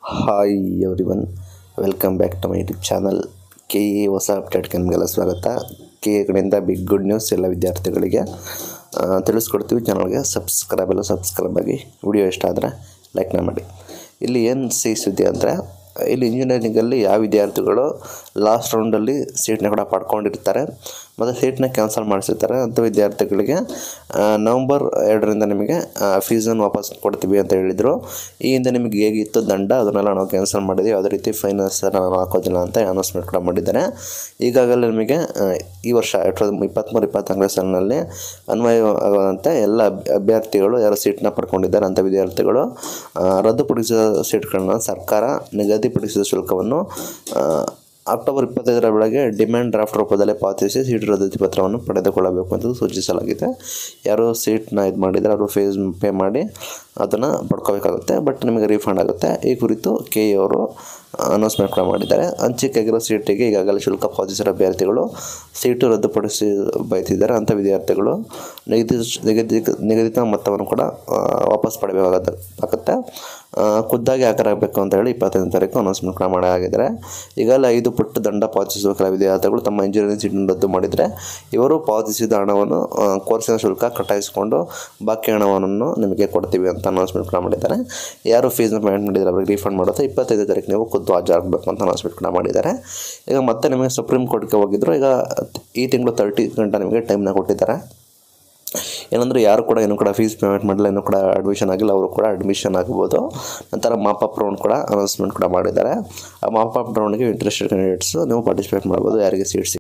hi everyone welcome back to my YouTube channel K A ಹೊಸ ಅಪ್ಡೇಟ್ಗೆ ನಿಮಗೆಲ್ಲ ಸ್ವಾಗತ ಕೆ ಎ ಕಡೆಯಿಂದ ಬಿಗ್ ಗುಡ್ ನ್ಯೂಸ್ ಎಲ್ಲ ವಿದ್ಯಾರ್ಥಿಗಳಿಗೆ ಆ, ತಿಳಿಸ್ಕೊಡ್ತೀವಿ ಚಾನಲ್ಗೆ ಸಬ್ಸ್ಕ್ರೈಬ್ ಎಲ್ಲ ಸಬ್ಸ್ಕ್ರೈಬ್ ಆಗಿ ವಿಡಿಯೋ ಇಷ್ಟ ಆದರೆ ಲೈಕ್ನ ಮಾಡಿ ಇಲ್ಲಿ ಏನು ಸಿಹಿ ಸುದ್ದಿ ಅಂದರೆ ಇಲ್ಲಿ ಇಂಜಿನಿಯರಿಂಗಲ್ಲಿ ಯಾವ ವಿದ್ಯಾರ್ಥಿಗಳು ಲಾಸ್ಟ್ ರೌಂಡಲ್ಲಿ ಸೀಟ್ನ ಕೂಡ ಪಡ್ಕೊಂಡಿರ್ತಾರೆ ಮತ್ತು ಸೀಟ್ನ ಕ್ಯಾನ್ಸಲ್ ಮಾಡಿಸಿರ್ತಾರೆ ಅಂಥ ವಿದ್ಯಾರ್ಥಿಗಳಿಗೆ ಆ, ನವಂಬರ್ ಎರಡರಿಂದ ನಿಮಗೆ ಫೀಸನ್ನು ವಾಪಸ್ ಕೊಡ್ತೀವಿ ಅಂತ ಹೇಳಿದರು ಈ ಹಿಂದೆ ನಿಮಗೆ ಹೇಗಿತ್ತು ದಂಡ ಅದನ್ನೆಲ್ಲ ನಾವು ಕ್ಯಾನ್ಸಲ್ ಮಾಡಿದ್ವಿ ಯಾವುದೇ ರೀತಿ ಫೈನಾನ್ಸ್ ನಾವು ಹಾಕೋದಿಲ್ಲ ಅಂತ ಅನೌನ್ಸ್ಮೆಂಟ್ ಕೂಡ ಮಾಡಿದ್ದಾರೆ ಈಗಾಗಲೇ ನಿಮಗೆ ಆ, ಈ ವರ್ಷ ಎರಡು ಸಾವಿರದ ಇಪ್ಪತ್ತ್ಮೂರು ಇಪ್ಪತ್ನಾಲ್ಕನೇ ಸಾಲಿನಲ್ಲಿ ಅನ್ವಯವಾಗುವಂತೆ ಎಲ್ಲ ಅಭ್- ಅಭ್ಯರ್ಥಿಗಳು ಯಾರು ಸೀಟ್ನ ಪಡ್ಕೊಂಡಿದ್ದಾರೆ ಅಂಥ ವಿದ್ಯಾರ್ಥಿಗಳು ಆ, ರದ್ದುಪಡಿಸಿದ ಸೀಟ್ಗಳನ್ನ ಸರ್ಕಾರ ನಿಗದಿಪಡಿಸಿದ ಶುಲ್ಕವನ್ನು ಆ, ಅಕ್ಟೋಬರ್ ಇಪ್ಪತ್ತೈದರ ವೇಳೆಗೆ ಡಿಮ್ಯಾಂಡ್ ಡ್ರಾಫ್ಟ್ ರೂಪದಲ್ಲಿ ಪಾವತಿಸಿ ಸೀಟ್ ರದ್ದತಿ ಪತ್ರವನ್ನು ಪಡೆದುಕೊಳ್ಳಬೇಕು ಅಂತ ಸೂಚಿಸಲಾಗಿದೆ ಯಾರು ಸೀಟ್ನ ಇದು ಮಾಡಿದರೆ ಅವರು ಫೀಸ್ ಪೇ ಮಾಡಿ ಅದನ್ನು ಪಡ್ಕೋಬೇಕಾಗುತ್ತೆ ಬಟ್ ನಿಮಗೆ ರೀಫಂಡ್ ಆಗುತ್ತೆ ಈ ಕುರಿತು ಕೆ ಎ ಅವರು ಅನೌನ್ಸ್ಮೆಂಟ್ ಕೂಡ ಮಾಡಿದ್ದಾರೆ ಹಂಚಿಕೆಯಾಗಿರೋ ಸೀಟಿಗೆ ಈಗಾಗಲೇ ಶುಲ್ಕ ಪಾವತಿಸಿರೋ ಅಭ್ಯರ್ಥಿಗಳು ಸೀಟು ರದ್ದುಪಡಿಸಿ ಬಯಸಿದ್ದಾರೆ ಅಂಥ ವಿದ್ಯಾರ್ಥಿಗಳು ನಿಗದಿತ ನಿಗದಿತ ನಿಗದಿತ ಮೊತ್ತವನ್ನು ಕೂಡ ಆ, ವಾಪಸ್ ಪಡೆಯಬೇಕಾಗುತ್ತೆ ಆಗುತ್ತೆ ಆ, ಖುದ್ದಾಗಿ ಹಾಕಲಾಗಬೇಕು ಅಂತ ಹೇಳಿ ಇಪ್ಪತ್ತೈದನೇ ತಾರೀಕು ಅನೌನ್ಸ್ಮೆಂಟ್ ಕೂಡ ಮಾಡಾಗಿದ್ದಾರೆ ಈಗಾಗಲೇ ಐದು ಪಟ್ಟು ದಂಡ ಪಾವತಿಸುವ ಕೆಲ ವಿದ್ಯಾರ್ಥಿಗಳು ತಮ್ಮ ಇಂಜಿನಿಯರಿಂಗ್ ಸೀಟನ್ನು ರದ್ದು ಮಾಡಿದರೆ ಇವರು ಪಾವತಿಸಿದ ಹಣವನ್ನು ಆ, ಕೋರ್ಸಿನ ಶುಲ್ಕ ಕಟ್ಟಾಯಿಸಿಕೊಂಡು ಬಾಕಿ ಹಣವನ್ನು ನಿಮಗೆ ಕೊಡ್ತೀವಿ ಅಂತ ಅನೌನ್ಸ್ಮೆಂಟ್ ಕೂಡ ಮಾಡಿದ್ದಾರೆ ಯಾರು ಫೀಸ್ನ ಪೇಮೆಂಟ್ ಮಾಡಿದರೆ ಅವ್ರಿಗೆ ರೀಫಂಡ್ ಮಾಡುತ್ತೆ ಇಪ್ಪತ್ತೈದು ತಾರೀಕು ನೀವು ಖುದ್ದು ಹಾಜರಾಗಬೇಕು ಅಂತ ಅನೌನ್ಸ್ಮೆಂಟ್ ಕೂಡ ಮಾಡಿದ್ದಾರೆ ಈಗ ಮತ್ತೆ ನಿಮಗೆ ಸುಪ್ರೀಂ ಕೋರ್ಟ್ಗೆ ಹೋಗಿದ್ರು ಈಗ ಈ ತಿಂಗಳು ತರ್ಟಿ ಗಂಟೆ ನಿಮಗೆ ಟೈಮ್ನ ಕೊಟ್ಟಿದ್ದಾರೆ ಏನಂದರೆ ಯಾರು ಕೂಡ ಇನ್ನೂ ಕೂಡ ಫೀಸ್ ಪೇಮೆಂಟ್ ಮಾಡಿಲ್ಲ ಇನ್ನೂ ಕೂಡ ಅಡ್ಮಿಷನ್ ಆಗಿಲ್ಲ ಅವರು ಕೂಡ ಅಡ್ಮಿಷನ್ ಆಗ್ಬೋದು ನಂತರ ಮಾಪಪ್ ರೌಂಡ್ ಕೂಡ ಅನೌನ್ಸ್ಮೆಂಟ್ ಕೂಡ ಮಾಡಿದ್ದಾರೆ ಆ ಮಾಪಪ್ ರೌಂಡ್ಗೆ ಇಂಟ್ರೆಸ್ಟೆಡ್ ಕ್ಯಾಂಡಿಡೇಟ್ಸು ನೀವು ಪಾರ್ಟಿಸಿಪೇಟ್ ಮಾಡ್ಬೋದು ಯಾರಿಗೆ ಸೀಟ್